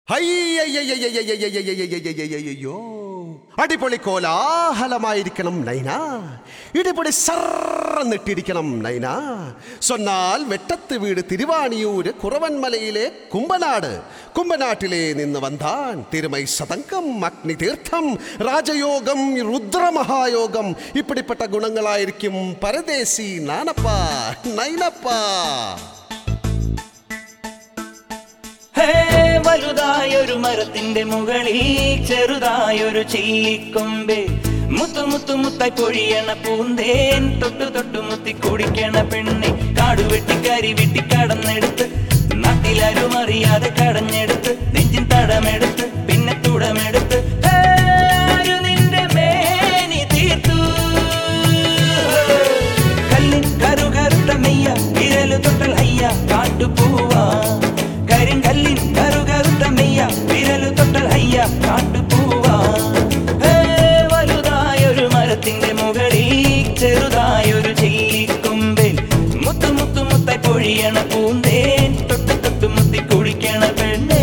ഹയ്യയ്യയ്യയ്യയ്യയ്യയ്യയ്യയ്യയ്യയ്യയ്യോ. അടിപൊളി കോലാഹലമായിരിക്കണം നൈന ഇടിപൊളി സർന്നിട്ടിരിക്കണം നൈന സൊന്നാൽ വെട്ടത്ത് വീട് തിരുവാണിയൂര് കുറവൻമലയിലെ കുമ്പനാട് കുമ്പനാട്ടിലെ നിന്ന് വന്താൻ തിരുമൈ സതങ്കം അഗ്നി തീർത്ഥം രാജയോഗം രുദ്രമഹായോഗം ഇപ്പിടിപ്പെട്ട ഗുണങ്ങളായിരിക്കും പരദേശി നാനപ്പ നൈനപ്പ ഹേ വലുതായൊരു മരത്തിന്റെ മുകളിൽ ചെറുതായൊരു ചില്ലിക്കൊമ്പ് മുത്തു മുത്തു മുത്തായി പൊഴിയണ പൂന്തേൻ തൊട്ടു തൊട്ടു മുത്തി കുടിക്കണ പെണ്ണെ കാടുവെട്ടി കരി വെട്ടി കടന്നെടുത്ത് നാട്ടിലാരും അറിയാതെ കടഞ്ഞെടുത്ത് നെഞ്ചിൻ തടമെടുത്ത് പിന്നെ തുടമെടുത്ത് ഹേ, ആരു നിന്റെ മേനി തീർത്തു കല്ലിൻ കറുകറുത്ത മെയ്യ വിരലു തൊട്ടൽ അയ്യ കാട്ടുപൂവാ കരിങ്കല്ലിൻ കറുകറുത്ത മെയ്യ വിരലു തൊട്ടൽ അയ്യ കാട്ടുപൂവാ ഹേ, വലുതായൊരു മരത്തിന്റെ മുകളിൽ ചെറുതായൊരു ചെല്ലിക്കൊമ്പിൽ മുത്തു മുത്തു മുത്തായി പൊഴിയണ പൂന്തേൻ തൊട്ട് തൊട്ട് മുത്തി കുടിക്കണ പെണ്ണേ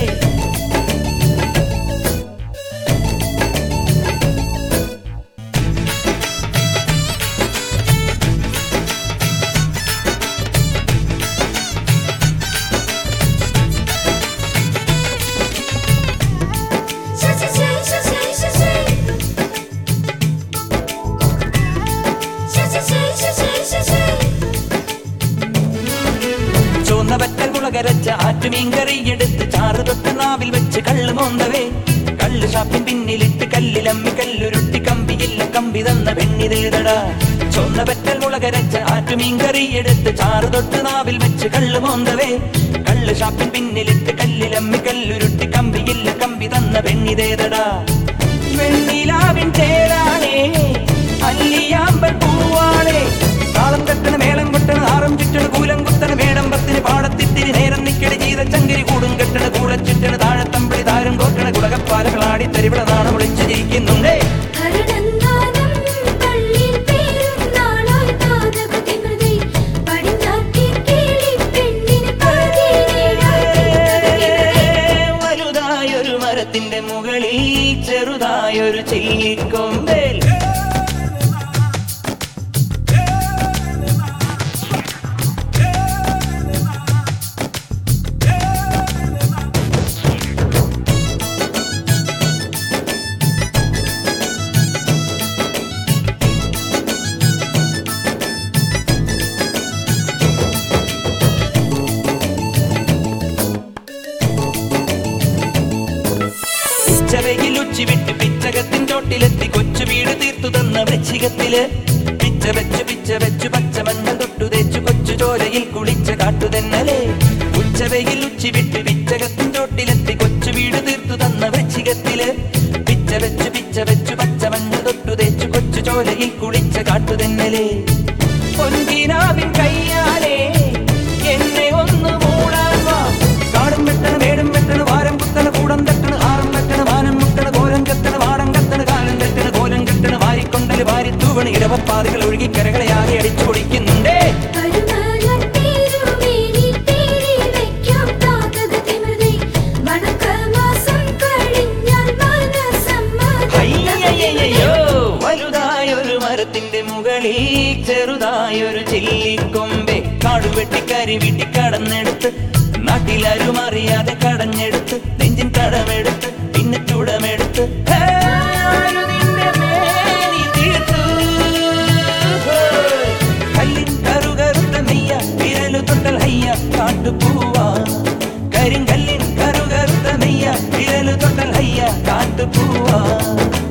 谢谢谢谢谢谢谢，谢谢谢谢谢谢谢。 ചുവന്ന വറ്റൽ മുളകരച്ച ആറ്റുമീൻ കറിയെടുത്ത് ചാറ് തൊട്ട് നാവിൽ വെച്ച് കള്ള് മോന്തവേ കള്ള് ഷാപ്പിൻ പിന്നിലിട്ട് കല്ലിലമ്മി കല്ലുരുട്ടി കമ്പിയില്ല കമ്പി തന്ന പെണ്ണിതേതടാ ചുവന്ന വറ്റൽ മുളകരച്ച ആറ്റുമീൻ കറിയെടുത്ത് ചാറ് തൊട്ട് നാവിൽ വെച്ച് കള്ള് മോന്തവേ കള്ള് ഷാപ്പിൻ പിന്നിലിട്ട് കല്ലിലമ്മി കല്ലുരുട്ടി കമ്പിയില്ല കമ്പി തന്ന പെണ്ണിതേതടാ വെണ്ണിലാവിൻ തേരാണേ അല്ലിയാമ്പൽ പൂവാണേ താളം തട്ടണ മേളം കൊട്ടണ ആറം ചുറ്റണ കൂലം കുത്തണ മേടമ്പത്തിന് പാടത്തിത്തിരി നേരം നിക്കണ ജീത ചങ്കിരി കൂടും കെട്ടണ കൂടച്ചുറ്റണ താഴത്തമ്പിളി താരം കോട്ടണ കുടകപ്പാലകളാടി തരിവിള നാണം ഒളിച്ചു ജയിക്കുന്നുണ്ടേ കരുണന്താനം പള്ളിയിൽ പേരുന്നാളായി താതകതിമൃതി പടിഞ്ഞാറ്റിൻ കിളി പെണ്ണിന് പതിനേഴായി വലുതായൊരു മരത്തിന്റെ മുകളിൽ ചെറുതായൊരു ചെല്ലിക്കൊമ്പേൽ ഉച്ചവയിൽ ഉച്ചി വിട്ട് പിച്ചകത്തിൻ ചോട്ടിലെത്തി കൊച്ചു വീട് തീർത്തു തന്ന വൃശ്ചികത്തില് പിച്ച വെച്ചു പിച്ച വെച്ചു പച്ചമണ്ണ തൊട്ടു തേച്ചു കൊച്ചു ചോരയിൽ കുളിച്ച കാട്ടുതെന്നലേ ഉച്ചവയിൽ ഉച്ചി വിട്ട് പിച്ചകത്തിൻ ചോട്ടിലെത്തി കൊച്ചു വീട് തീർത്തു തന്ന വൃശ്ചികത്തില് പിച്ച വെച്ചു പിച്ച വെച്ചു പച്ചമണ്ണ തൊട്ടു തേച്ചു കൊച്ചു ചോരയിൽ കുളിച്ച കാട്ടുതെന്നലേ പൊൻകിനാവിൻ കയ്യാലേ എന്നെ ഒന്ന് മൂടാൻ വാ കാടും വെട്ടണ മേടും വെട്ടണ വാരം കുത്തണ കൂടം തട്ടണ ആറും വെട്ടണ വാനം മുട്ടണ കോലം കത്തണ വാടം കത്തണ കാലം കെട്ടണ കോലം കെട്ടണ വാരിക്കൊണ്ടല് വാരി തൂവണ ഇടവപ്പാതകൾ ഒഴുകി കരകളെ ആകെ അടിച്ചു പൊളിക്കുന്നുണ്ടേ കരുണാലൻ തിരുമേനി തേരി വയ്ക്കാം താതകതിമൃതി വണക്കമാസം കഴിഞ്ഞാൽ അയ്യയ്യയ്യോ മനസ്സമ്മതം വലുതായൊരു മരത്തിന്റെ മുകളിൽ ചെറുതായൊരു ചെല്ലിക്കൊമ്പെ കാടുവെട്ടി കരിവിട്ടി കടന്നെടുത്ത് നാട്ടിലാരും അറിയാതെ കടഞ്ഞെടുത്ത് നെഞ്ചിൻ കടമെടുത്ത് പിന്നെ ചുടമെടുത്ത് ഹേ, ആരു നിന്റെ മേനി തീർത്തു? ഹേയ്, കല്ലിൻ കറുകറുത്ത മെയ്യ വിരലു തൊട്ടൽ ഹയ്യ കാട്ടുപൂവാ കരിങ്കല്ലിൻ കറുകറുത്ത മെയ്യ വിരലു തൊട്ടൽ ഹയ്യ കാട്ടുപൂവാ